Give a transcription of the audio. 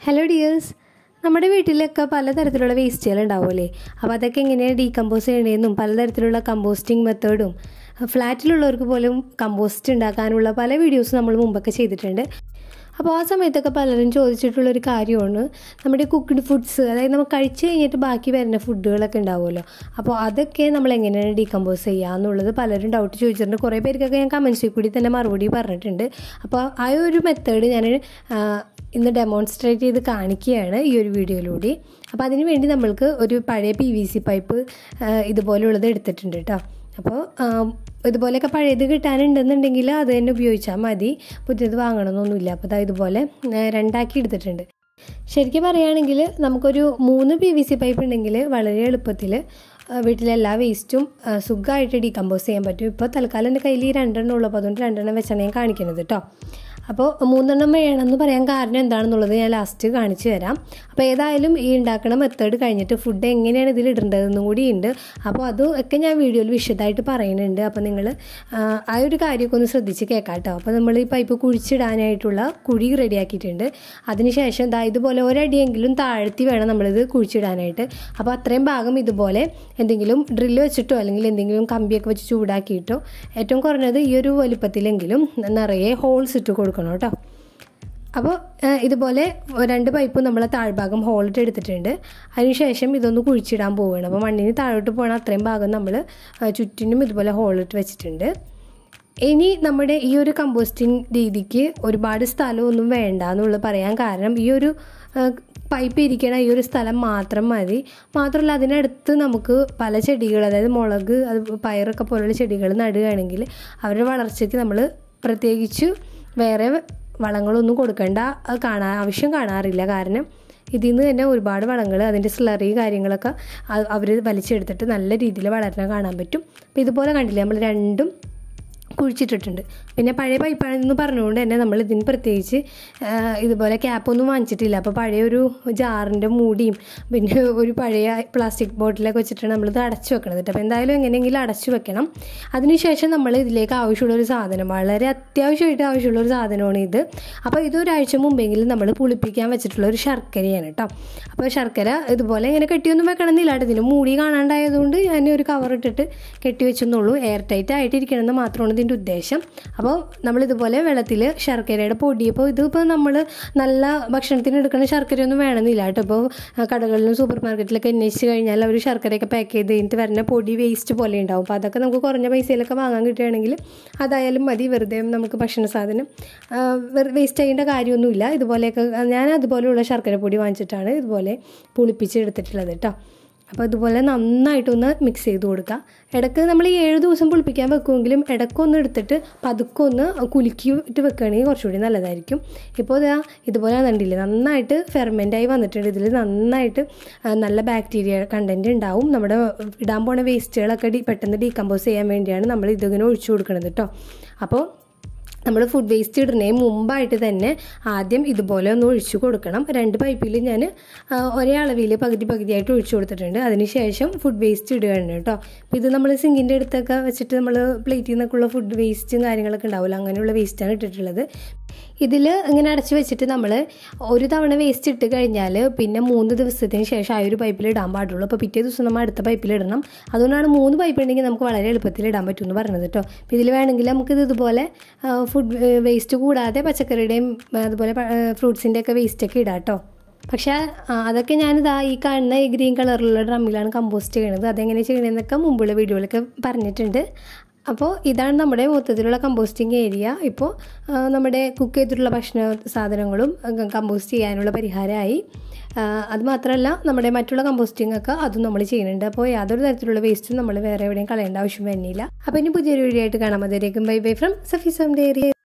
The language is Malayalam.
ഹലോ ഡിയേഴ്സ് നമ്മുടെ വീട്ടിലൊക്കെ പലതരത്തിലുള്ള വേസ്റ്റുകൾ ഉണ്ടാവുമല്ലേ അപ്പോൾ അതൊക്കെ എങ്ങനെയാണ് ഡീകമ്പോസ് ചെയ്യണതെന്നും പലതരത്തിലുള്ള കമ്പോസ്റ്റിംഗ് മെത്തേഡും ഫ്ലാറ്റിലുള്ളവർക്ക് പോലും കമ്പോസ്റ്റ് ഉണ്ടാക്കാനുള്ള പല വീഡിയോസ് നമ്മൾ മുമ്പൊക്കെ ചെയ്തിട്ടുണ്ട് അപ്പോൾ ആ സമയത്തൊക്കെ പലരും ചോദിച്ചിട്ടുള്ളൊരു കാര്യമാണ് നമ്മുടെ കുക്ക്ഡ് ഫുഡ്സ് അതായത് നമ്മൾ കഴിച്ച് കഴിഞ്ഞിട്ട് ബാക്കി വരുന്ന ഫുഡുകളൊക്കെ ഉണ്ടാവുമല്ലോ അപ്പോൾ അതൊക്കെ നമ്മൾ എങ്ങനെയാണ് ഡീകമ്പോസ് ചെയ്യുക എന്നുള്ളത് പലരും ഡൗട്ട് ചോദിച്ചിട്ടുണ്ട് കുറേ പേർക്കൊക്കെ ഞാൻ കമൻസിൽ കൂടി തന്നെ മറുപടി പറഞ്ഞിട്ടുണ്ട് അപ്പോൾ ആ ഒരു മെത്തേഡ് ഞാൻ ആ, ഇന്ന് ഡെമോൺസ്ട്രേറ്റ് ചെയ്ത് കാണിക്കുകയാണ് ഈ ഒരു വീഡിയോയിലൂടെ അപ്പോൾ അതിന് വേണ്ടി നമ്മൾക്ക് ഒരു പഴയ പി വി സി പൈപ്പ് ഇതുപോലെയുള്ളത് എടുത്തിട്ടുണ്ട് കേട്ടോ അപ്പോൾ ഇതുപോലെയൊക്കെ പഴയത് കിട്ടാനുണ്ടെന്നുണ്ടെങ്കിൽ അത് തന്നെ ഉപയോഗിച്ചാൽ മതി പുതിയത് വാങ്ങണമെന്നൊന്നുമില്ല അപ്പോൾ അതാ ഇതുപോലെ ആ, രണ്ടാക്കി എടുത്തിട്ടുണ്ട് ശരിക്കും പറയുകയാണെങ്കിൽ നമുക്കൊരു മൂന്ന് പി വി സി പൈപ്പ് ഉണ്ടെങ്കിൽ വളരെ എളുപ്പത്തിൽ വീട്ടിലെ എല്ലാ വേസ്റ്റും സുഖമായിട്ട് ഡീകമ്പോസ് ചെയ്യാൻ പറ്റും ഇപ്പോൾ തൽക്കാലം എൻ്റെ കയ്യിൽ ഈ രണ്ടെണ്ണം ഉള്ളൂ അപ്പോൾ അതുകൊണ്ട് രണ്ടെണ്ണം വെച്ചാണ് ഞാൻ കാണിക്കുന്നത് കേട്ടോ അപ്പോൾ മൂന്നെണ്ണം വേണമെന്ന് പറയാൻ കാരണം എന്താണെന്നുള്ളത് ഞാൻ ലാസ്റ്റ് കാണിച്ചു തരാം അപ്പോൾ ഏതായാലും ഈ ഉണ്ടാക്കണ മെത്തേഡ് കഴിഞ്ഞിട്ട് ഫുഡ് എങ്ങനെയാണ് ഇതിൽ ഇടേണ്ടതെന്നും കൂടി ഉണ്ട് അപ്പോൾ അതും ഒക്കെ ഞാൻ വീഡിയോയിൽ വിശദമായിട്ട് പറയുന്നുണ്ട് അപ്പോൾ നിങ്ങൾ ആ ഒരു കാര്യമൊക്കെ ഒന്ന് ശ്രദ്ധിച്ച് കേൾക്കാം കേട്ടോ അപ്പോൾ നമ്മൾ ഈ പൈപ്പ് കുഴിച്ചിടാനായിട്ടുള്ള കുഴി റെഡിയാക്കിയിട്ടുണ്ട് അതിനുശേഷം ദാ ഇതുപോലെ ഒരടിയെങ്കിലും താഴ്ത്തി വേണം നമ്മളിത് കുഴിച്ചിടാനായിട്ട് അപ്പോൾ അത്രയും ഭാഗം ഇതുപോലെ എന്തെങ്കിലും ഡ്രില്ല് വെച്ചിട്ടോ അല്ലെങ്കിൽ എന്തെങ്കിലും കമ്പിയൊക്കെ വെച്ച് ചൂടാക്കിയിട്ടോ ഏറ്റവും കുറഞ്ഞത് ഈ ഒരു വലുപ്പത്തിലെങ്കിലും നിറയെ ഹോൾസ് ഇട്ട് കൊടുക്കണം കേട്ടോ അപ്പോൾ ഏഹ്, ഇതുപോലെ രണ്ട് പൈപ്പും നമ്മൾ താഴ്ഭാഗം ഹോളിട്ട് എടുത്തിട്ടുണ്ട് അതിനുശേഷം ഇതൊന്ന് കുഴിച്ചിടാൻ പോവുകയാണ് അപ്പോൾ മണ്ണിന് താഴോട്ട് പോകണ അത്രയും ഭാഗം നമ്മൾ ചുറ്റിനും ഇതുപോലെ ഹോളിട്ട് വെച്ചിട്ടുണ്ട് ഇനി നമ്മുടെ ഈ ഒരു കമ്പോസ്റ്റിംഗ് രീതിക്ക് ഒരുപാട് സ്ഥലമൊന്നും വേണ്ട എന്നുള്ളത് പറയാൻ കാരണം ഈ ഒരു പൈപ്പ് ഇരിക്കണ ഈ ഒരു സ്ഥലം മാത്രം മതി മാത്രമല്ല അതിനടുത്ത് നമുക്ക് പല ചെടികൾ അതായത് മുളക് അത് പയറൊക്കെ പോലുള്ള ചെടികൾ നടുകയാണെങ്കിൽ അവരുടെ വളർച്ചയ്ക്ക് നമ്മൾ പ്രത്യേകിച്ച് വേറെ വളങ്ങളൊന്നും കൊടുക്കേണ്ട അത് കാണാൻ ആവശ്യം കാണാറില്ല കാരണം ഇതിൽ നിന്ന് തന്നെ ഒരുപാട് വളങ്ങൾ അതിൻ്റെ സ്ലറി കാര്യങ്ങളൊക്കെ അവർ വലിച്ചെടുത്തിട്ട് നല്ല രീതിയിൽ വളരണം കാണാൻ പറ്റും അപ്പോൾ ഇതുപോലെ കണ്ടില്ലേ നമ്മൾ രണ്ടും കുഴിച്ചിട്ടിട്ടുണ്ട് പിന്നെ പഴയ പൈപ്പാണെന്ന് പറഞ്ഞുകൊണ്ട് തന്നെ നമ്മൾ ഇതിന് പ്രത്യേകിച്ച് ആ, ഇതുപോലെ ക്യാപ്പൊന്നും വാങ്ങിച്ചിട്ടില്ല അപ്പോൾ പഴയ ഒരു ജാറിൻ്റെ മൂടിയും പിന്നെ ഒരു പഴയ പ്ലാസ്റ്റിക് ബോട്ടിലൊക്കെ വെച്ചിട്ടാണ് നമ്മളിത് അടച്ചു വെക്കണത് കേട്ടോ അപ്പോൾ എന്തായാലും എങ്ങനെയെങ്കിലും അടച്ചു വെക്കണം അതിനുശേഷം നമ്മൾ ഇതിലേക്ക് ആവശ്യമുള്ള ഒരു സാധനം വളരെ അത്യാവശ്യമായിട്ട് ആവശ്യമുള്ള ഒരു സാധനമാണ് ഇത് അപ്പോൾ ഇത് ഒരാഴ്ച മുമ്പെങ്കിലും നമ്മൾ പുളിപ്പിക്കാൻ വെച്ചിട്ടുള്ള ഒരു ശർക്കരയാണ് കേട്ടോ അപ്പോൾ ശർക്കര ഇതുപോലെ ഇങ്ങനെ കെട്ടിയൊന്നും വെക്കണമെന്നില്ല കേട്ടോ ഇതിന് മൂടി കാണാണ്ടായതുകൊണ്ട് ഞാൻ ഒരു കവർ ഇട്ടിട്ട് കെട്ടി വെച്ചെന്നുള്ളൂ എയർ ടൈറ്റ് ആയിട്ടിരിക്കണം എന്ന് മാത്രമാണ് ഇതിൻ്റെ ഉദ്ദേശം അപ്പോൾ നമ്മളിതുപോലെ വെള്ളത്തിൽ ശർക്കരയുടെ പൊടി ഇപ്പോൾ ഇതിപ്പോൾ നമ്മൾ നല്ല ഭക്ഷണത്തിന് എടുക്കുന്ന ശർക്കരയൊന്നും വേണമെന്നില്ല കേട്ടോ ഇപ്പോൾ കടകളിലും സൂപ്പർ മാർക്കറ്റിലൊക്കെ അന്വേഷിച്ച് കഴിഞ്ഞാൽ അവർ ശർക്കരയൊക്കെ പാക്ക് ചെയ്ത് കഴിഞ്ഞിട്ട് വരുന്ന പൊടി വേസ്റ്റ് പോലെ ഉണ്ടാവും അപ്പോൾ അതൊക്കെ നമുക്ക് കുറഞ്ഞ പൈസയിലൊക്കെ വാങ്ങാൻ കിട്ടുകയാണെങ്കിൽ അതായാലും മതി വെറുതെ നമുക്ക് ഭക്ഷണ സാധനം വേസ്റ്റ് ചെയ്യേണ്ട കാര്യമൊന്നുമില്ല ഇതുപോലെയൊക്കെ ഞാൻ അതുപോലെയുള്ള ശർക്കര പൊടി വാങ്ങിച്ചിട്ടാണ് ഇതുപോലെ പുളിപ്പിച്ചെടുത്തിട്ടുള്ളത് കേട്ടോ അപ്പോൾ ഇതുപോലെ നന്നായിട്ടൊന്ന് മിക്സ് ചെയ്ത് കൊടുക്കുക ഇടയ്ക്ക് നമ്മൾ ഈ ഏഴ് ദിവസം പുളിപ്പിക്കാൻ വെക്കുമെങ്കിലും ഇടയ്ക്കൊന്ന് എടുത്തിട്ട് പതുക്കെ ഒന്ന് കുലുക്കിയിട്ട് വെക്കുകയാണെങ്കിൽ കുറച്ചുകൂടി നല്ലതായിരിക്കും ഇപ്പോൾ ഇതാ ഇതുപോലെ കണ്ടില്ലേ നന്നായിട്ട് ഫെർമെൻ്റായി വന്നിട്ടുണ്ട് ഇതിൽ നന്നായിട്ട് ആ, നല്ല ബാക്ടീരിയ കണ്ടൻറ്റ് ഉണ്ടാവും നമ്മുടെ ഇടാൻ പോണ വേസ്റ്റുകളൊക്കെ ഡി പെട്ടെന്ന് ഡീകമ്പോസ് ചെയ്യാൻ വേണ്ടിയാണ് നമ്മൾ ഇതിങ്ങനെ ഒഴിച്ചു കൊടുക്കുന്നത് കേട്ടോ അപ്പോൾ നമ്മൾ ഫുഡ് വേസ്റ്റ് ഇടുന്നതിന് മുമ്പായിട്ട് തന്നെ ആദ്യം ഇതുപോലെ ഒന്ന് ഒഴിച്ചു കൊടുക്കണം രണ്ട് പൈപ്പിൽ ഞാൻ ആ, ഒരേ അളവിൽ പകുതി പകുതിയായിട്ട് ഒഴിച്ചു കൊടുത്തിട്ടുണ്ട് അതിനുശേഷം ഫുഡ് വേസ്റ്റ് ഇടുകയാണ് കേട്ടോ അപ്പോൾ ഇത് നമ്മൾ സിങ്കിൻ്റെ അടുത്തൊക്കെ വെച്ചിട്ട് നമ്മൾ പ്ലേറ്റിൽ നിന്നൊക്കെയുള്ള ഫുഡ് വേസ്റ്റും കാര്യങ്ങളൊക്കെ ഉണ്ടാവില്ല അങ്ങനെയുള്ള വേസ്റ്റാണ് ഇട്ടിട്ടുള്ളത് ഇതിൽ ഇങ്ങനെ അടച്ചു വെച്ചിട്ട് നമ്മൾ ഒരു തവണ വേസ്റ്റ് ഇട്ട് കഴിഞ്ഞാൽ പിന്നെ മൂന്ന് ദിവസത്തിന് ശേഷം ആ ഒരു പൈപ്പിൽ ഇടാൻ പാടുള്ളൂ അപ്പോൾ പിറ്റേ ദിവസം നമ്മൾ അടുത്ത പൈപ്പിൽ ഇടണം അതുകൊണ്ടാണ് മൂന്ന് പൈപ്പ് ഉണ്ടെങ്കിൽ നമുക്ക് വളരെ എളുപ്പത്തിൽ ഇടാൻ പറ്റും എന്ന് പറഞ്ഞത് കേട്ടോ അപ്പോൾ ഇതിൽ വേണമെങ്കിൽ നമുക്കിത് ഇതുപോലെ ഫുഡ് വേസ്റ്റ് കൂടാതെ പച്ചക്കറിയുടെയും ആ, അതുപോലെ ഫ്രൂട്ട്സിൻ്റെ ഒക്കെ വേസ്റ്റൊക്കെ ഇടാം കേട്ടോ പക്ഷേ ആ, അതൊക്കെ ഞാനിതാ ഈ കാണുന്ന ഈ ഗ്രീൻ കളറിലുള്ള ഡ്രമ്മിലാണ് കമ്പോസ്റ്റ് ചെയ്യണത് അതെങ്ങനെ ചെയ്യണമെന്നൊക്കെ മുമ്പുള്ള വീഡിയോയിലൊക്കെ പറഞ്ഞിട്ടുണ്ട് അപ്പോൾ ഇതാണ് നമ്മുടെ മൊത്തത്തിലുള്ള കമ്പോസ്റ്റിംഗ് ഏരിയ ഇപ്പോൾ ആ, നമ്മുടെ കുക്ക് ചെയ്തിട്ടുള്ള ഭക്ഷണ സാധനങ്ങളും കമ്പോസ്റ്റ് ചെയ്യാനുള്ള പരിഹാരമായി ആ, അത് മാത്രമല്ല നമ്മുടെ മറ്റുള്ള കമ്പോസ്റ്റിംഗ് ഒക്കെ അതും നമ്മൾ ചെയ്യുന്നുണ്ട് അപ്പോൾ യാതൊരു തരത്തിലുള്ള വേസ്റ്റും നമ്മൾ വേറെ എവിടെയും കളയേണ്ട ആവശ്യം വരുന്നില്ല അപ്പോൾ ഇനി പുതിയൊരു വീഡിയോ ആയിട്ട് കാണാം അതിലേക്കും ബൈ ബൈ ഫ്രം സഫീസം ഡേരി